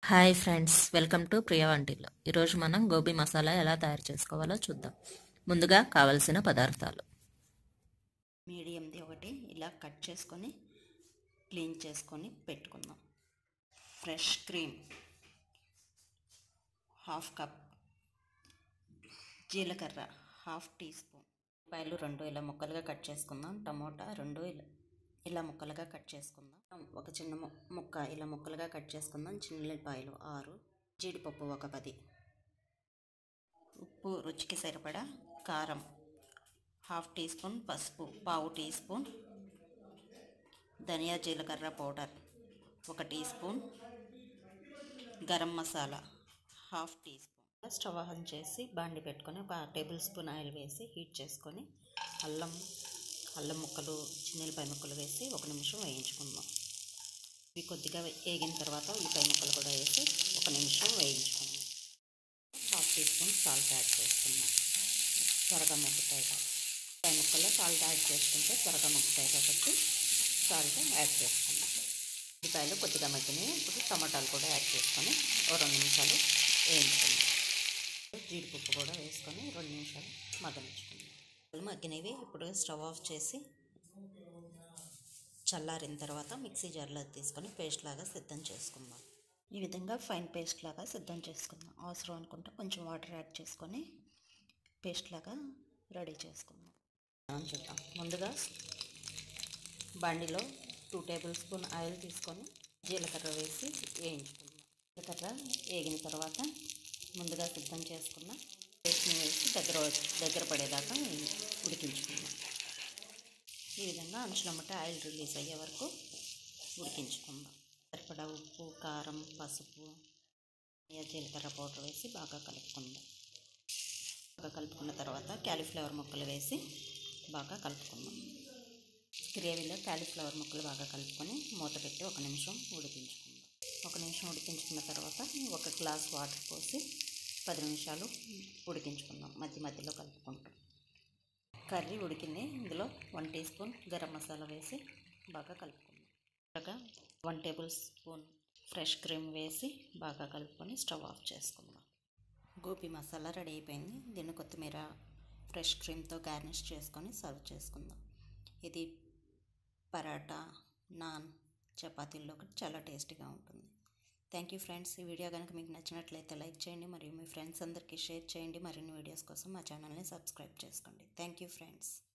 hi friends welcome to Priya వంటిల్లో ఈరోజు మనం గోబీ మసాలా ఎలా తయారు చేసుకోవాలో చూద్దాం ముందుగా కావలసిన పదార్థాలు మీడియంది ఒకటి ఇలా కట్ చేసుకొని క్లీన్ చేసుకొని పెట్టుకుందాం ఫ్రెష్ క్రీమ్ హాఫ్ కప్ జీలకర్ర హాఫ్ టీ స్పూన్ ఉల్లిపాయలు రెండు ఇలా ముక్కలుగా కట్ చేసుకుందాం టమోటా రెండు ఇలా ఇలా ముక్కలుగా కట్ చేసుకుందాం ఒక చిన్న ము- ముక్క ఇలా ముక్కలుగా కట్ చేసుకుందాం చిన్నపాయలు ఆరు జీడిపప్పు ఒక పది ఉప్పు రుచికి సరిపడా కారం హాఫ్ టీ స్పూన్ పసుపు పావు టీ స్పూన్ ధనియా జీలకర్ర పౌడర్ ఒక teaspoon garam masala half teaspoon stove on చేసి బాండి పెట్టుకొని ఒక టేబుల్ స్పూన్ ఆయిల్ వేసి హీట్ చేసుకొని అల్లం అల్లం ముక్కలు చిన్నెల్లిపాయ ముక్కలు వేసి ఒక నిమిషం వేయించుకుందాం ఇవి కొద్దిగా వేగిన తర్వాత ఉల్లిపాయ ముక్కలు కూడా వేసి ఒక నిమిషం వేయించుకుందాం half teaspoon salt add చేసుకుందాం త్వరగా మగ్గుతాయి కాబట్టి ఉల్లిపాయ ముక్కల్లో సాల్ట్ యాడ్ చేసుకుంటే త్వరగా మగ్గుతాయి కాబట్టి సాల్ట్ యాడ్ చేసుకుందాం ఉల్లిపాయలు కొద్దిగా మగ్గినాయి ఇప్పుడు టమాటాలు కూడా యాడ్ చేసుకొని ఓ రెండు నిమిషాలు వేయించుకుందాం జీడిపప్పు కూడా వేసుకొని రెండు నిమిషాలు మగ్గనించుకుందాం మగ్గినవి ఇప్పుడు స్టవ్ ఆఫ్ చేసి చల్లారిన తర్వాత మిక్సీ జార్లో తీసుకొని పేస్ట్ లాగా సిద్ధం చేసుకుందాం ఈ విధంగా ఫైన్ పేస్ట్ లాగా సిద్ధం చేసుకుందాం అవసరం అనుకుంటే కొంచెం వాటర్ యాడ్ చేసుకొని పేస్ట్ లాగా రెడీ చేసుకుందాం మనం చూద్దాం ముందుగా బండిలో టూ టేబుల్ స్పూన్ ఆయిల్ తీసుకొని జీలకర్ర వేసి వేయించుకుందాం జీలకర్ర వేగిన తర్వాత ముందుగా సిద్ధం చేసుకున్న పేస్ట్ని వేసి దగ్గర దగ్గర పడేదాకా ఉడికించుకుందాం ఈ విధంగా అంచులమ్మట ఆయిల్ రిలీజ్ అయ్యే వరకు ఉడికించుకుందాం సరిపడా ఉప్పు కారం పసుపు ఏ జీలకర్ర పౌడర్ వేసి బాగా కలుపుకుందాం బాగా కలుపుకున్న తర్వాత క్యాలీఫ్లవర్ ముక్కలు వేసి బాగా కలుపుకుందాం గ్రేవీలో క్యాలీఫ్లవర్ ముక్కలు బాగా కలుపుకొని మూత పెట్టి ఒక నిమిషం ఉడికించుకుందాం ఒక నిమిషం ఉడికించుకున్న తర్వాత ఒక గ్లాస్ వాటర్ పోసి పది నిమిషాలు ఉడికించుకుందాం మధ్య మధ్యలో కలుపుకుంటాం కర్రీ ఉడికింది ఇందులో one teaspoon garam masala వేసి బాగా కలుపుకుందాం బాగా one tablespoon fresh cream వేసి బాగా కలుపుకొని స్టవ్ ఆఫ్ చేసుకుందాం గోబీ మసాలా రెడీ అయిపోయింది దీన్ని కొత్తిమీర ఫ్రెష్ క్రీమ్తో గార్నిష్ చేసుకొని సర్వ్ చేసుకుందాం ఇది పరాటా నాన్ చపాతీల్లో కూడా చాలా టేస్టీగా ఉంటుంది థ్యాంక్ యూ ఫ్రెండ్స్ ఈ వీడియో కనుక మీకు నచ్చినట్లయితే లైక్ చేయండి మరియు మీ ఫ్రెండ్స్ అందరికీ షేర్ చేయండి మరిన్ని వీడియోస్ కోసం మా ఛానల్ని సబ్స్క్రైబ్ చేసుకోండి థ్యాంక్ యూ ఫ్రెండ్స్